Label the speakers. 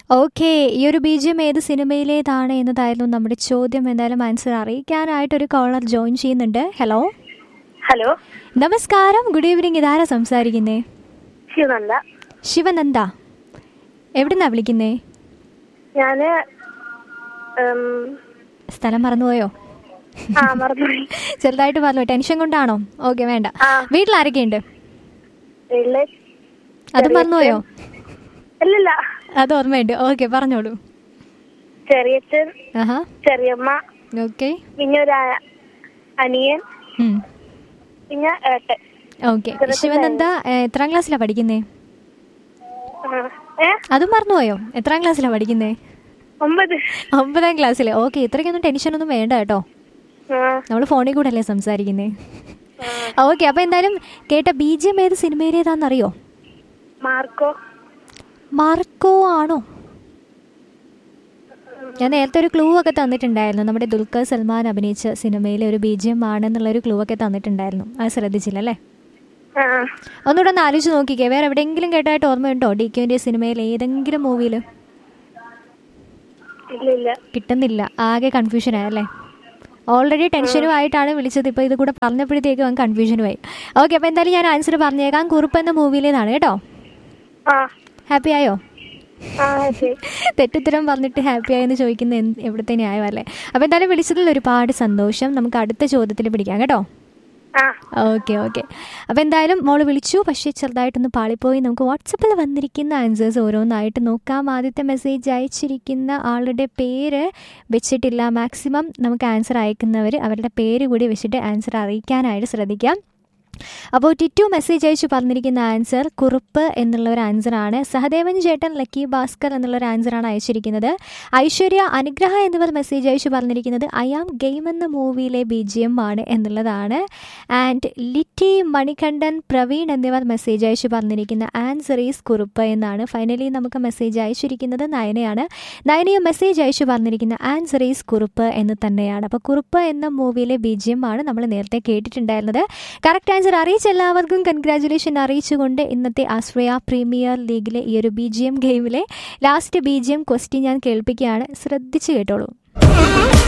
Speaker 1: Okay ഈ ഒരു ബീജം ഏത് സിനിമയിലേതാണ് എന്നതായിരുന്നു നമ്മുടെ ചോദ്യം എന്തായാലും ആൻസർ അറിയിക്കാനായിട്ട് ഒരു കോളർ ജോയിൻ ചെയ്യുന്നുണ്ട് ഹലോ
Speaker 2: ഹലോ
Speaker 1: നമസ്കാരം ഗുഡ് ഈവനിങ് ഇതാരാ സംസാരിക്കുന്നേ
Speaker 2: ശിവനന്ദ
Speaker 1: ശിവനന്ദ എവിടുന്നാ വിളിക്കുന്നേ
Speaker 2: ഞാന് ഉം,
Speaker 1: സ്ഥലം മറന്നുപോയോ
Speaker 2: ആ മറന്നുപോയി
Speaker 1: ചെറുതായിട്ട് പറഞ്ഞു ടെൻഷൻ കൊണ്ടാണോ ഓക്കെ വേണ്ട
Speaker 2: ആ.
Speaker 1: വീട്ടിൽ ആരൊക്കെയുണ്ട്
Speaker 2: വീട്ടില്
Speaker 1: അതും മറന്നുപോയോ
Speaker 2: ഇല്ലില്ല
Speaker 1: അത് ഓർമ്മയുണ്ട് ഓക്കെ പറഞ്ഞോളൂ
Speaker 2: ചെറിയച്ഛൻ
Speaker 1: ആഹാ
Speaker 2: ചെറിയമ്മ
Speaker 1: ഓക്കെ
Speaker 2: പിന്നെ ഒരു അ- അനിയൻ പിന്നെ ഏട്ടൻ
Speaker 1: ഓക്കെ ശിവനന്ദ ഏ, എത്രാം ക്ലാസ്സിലാണ് പഠിക്കുന്നേ
Speaker 2: ആ. ഏ
Speaker 1: അതും മറന്നുപോയോ എത്രാം ക്ലാസ്സിലാണ് പഠിക്കുന്നേ
Speaker 2: ഒമ്പത്
Speaker 1: ഒമ്പതാം ക്ലാസ്സിൽ ഓക്കെ ഇത്രയ്ക്കൊന്നും ടെൻഷനൊന്നും വേണ്ട കേട്ടോ
Speaker 2: ആ
Speaker 1: നമ്മൾ ഫോണിൽ കൂടെ അല്ലേ സംസാരിക്കുന്നേ ഓക്കെ അപ്പോൾ എന്തായാലും കേട്ട ബി ജി എം ഏത് സിനിമയിലേതാണെന്നറിയോ
Speaker 2: മാർക്കോ
Speaker 1: മാർക്കോ ആണോ ഞാൻ നേരത്തെ ഒരു ക്ലൂ ഒക്കെ തന്നിട്ടുണ്ടായിരുന്നു നമ്മുടെ ദുൽഖർ സൽമാൻ അഭിനയിച്ച സിനിമയിലെ ഒരു ബി ജി എം ആണെന്നുള്ളൊരു ക്ലൂ ഒക്കെ തന്നിട്ടുണ്ടായിരുന്നു അത് ശ്രദ്ധിച്ചില്ല അല്ലേ
Speaker 2: ആ
Speaker 1: ഒന്നുകൂടെ ഒന്ന് ആലോചിച്ച് നോക്കിക്കേ വേറെ എവിടെയെങ്കിലും കേട്ടായിട്ട് ഓർമ്മയുണ്ടോ ഡി ക്യുവിൻ്റെ സിനിമയിൽ ഏതെങ്കിലും മൂവിയിൽ
Speaker 2: ഇല്ലില്ല
Speaker 1: കിട്ടുന്നില്ല ആകെ കൺഫ്യൂഷനായല്ലേ ഓൾറെഡി ടെൻഷനും ആയിട്ടാണ് വിളിച്ചത് ഇപ്പോൾ ഇത് കൂടെ പറഞ്ഞപ്പോഴത്തേക്കും അവൻ കൺഫ്യൂഷനുമായി ഓക്കെ അപ്പോൾ എന്തായാലും ഞാൻ ആൻസർ പറഞ്ഞേക്കാം കുറുപ്പ് എന്ന മൂവിയിലേതാണ് കേട്ടോ
Speaker 2: ആ
Speaker 1: ഹാപ്പി ആയോ
Speaker 2: ആ ശരി
Speaker 1: തെറ്റുത്തരം പറഞ്ഞിട്ട് ഹാപ്പി ആയെന്ന് ചോദിക്കുന്ന എന്ത് എവിടുത്തെ ന്യായമല്ലേ അപ്പോൾ എന്തായാലും വിളിച്ചതിൽ ഒരുപാട് സന്തോഷം നമുക്ക് അടുത്ത ചോദ്യത്തിൽ പിടിക്കാം കേട്ടോ
Speaker 2: ആ
Speaker 1: ഓക്കെ ഓക്കെ അപ്പോൾ എന്തായാലും മോള് വിളിച്ചു പക്ഷേ ചെറുതായിട്ടൊന്ന് പാളിപ്പോയി നമുക്ക് വാട്സപ്പിൽ വന്നിരിക്കുന്ന ആൻസേഴ്സ് ഓരോന്നായിട്ട് നോക്കാം ആദ്യത്തെ മെസ്സേജ് അയച്ചിരിക്കുന്ന ആളുടെ പേര് വെച്ചിട്ടില്ല മാക്സിമം നമുക്ക് ആൻസർ അയക്കുന്നവർ അവരുടെ പേര് കൂടി വെച്ചിട്ട് ആൻസർ അറിയിക്കാനായിട്ട് ശ്രദ്ധിക്കാം അപ്പോൾ ടിറ്റു മെസ്സേജ് അയച്ചു പറഞ്ഞിരിക്കുന്ന ആൻസർ കുറുപ്പ് എന്നുള്ള ഒരു ആൻസറാണ് സഹദേവൻ ചേട്ടൻ ലക്കി ഭാസ്കർ എന്നുള്ള ഒരു ആൻസറാണ് അയച്ചിരിക്കുന്നത് ഐശ്വര്യ അനുഗ്രഹ എന്നിവർ മെസ്സേജ് അയച്ചു പറഞ്ഞിരിക്കുന്നത് ഐ ആം ഗെയിം എന്ന മൂവിയിലെ ബി ജി എം ആണ് എന്നുള്ളതാണ് ആൻഡ് ലിറ്റി മണികണ്ഠൻ പ്രവീൺ എന്നിവർ മെസ്സേജ് അയച്ചു പറഞ്ഞിരിക്കുന്ന ആൻസർ ഈസ് കുറുപ്പ് എന്നാണ് ഫൈനലി നമുക്ക് മെസ്സേജ് അയച്ചിരിക്കുന്നത് നയനയാണ് നയനയും മെസ്സേജ് അയച്ചു പറഞ്ഞിരിക്കുന്ന ആൻസർ ഈസ് കുറുപ്പ് എന്ന് തന്നെയാണ് അപ്പോൾ കുറുപ്പ് എന്ന മൂവിയിലെ ബി ജി എം ആണ് നമ്മൾ നേരത്തെ കേട്ടിട്ടുണ്ടായിരുന്നത് കറക്റ്റ് ആൻസർ അറിയിച്ച എല്ലാവർക്കും കൺഗ്രാറ്റുലേഷൻ അറിയിച്ചുകൊണ്ട് ഇന്നത്തെ ആശ്രയ പ്രീമിയർ ലീഗിലെ ഈ ഒരു ബി ജി എം ഗെയിമിലെ last B G M question ഞാൻ കേൾപ്പിക്കുകയാണ് ശ്രദ്ധിച്ചു കേട്ടോളൂ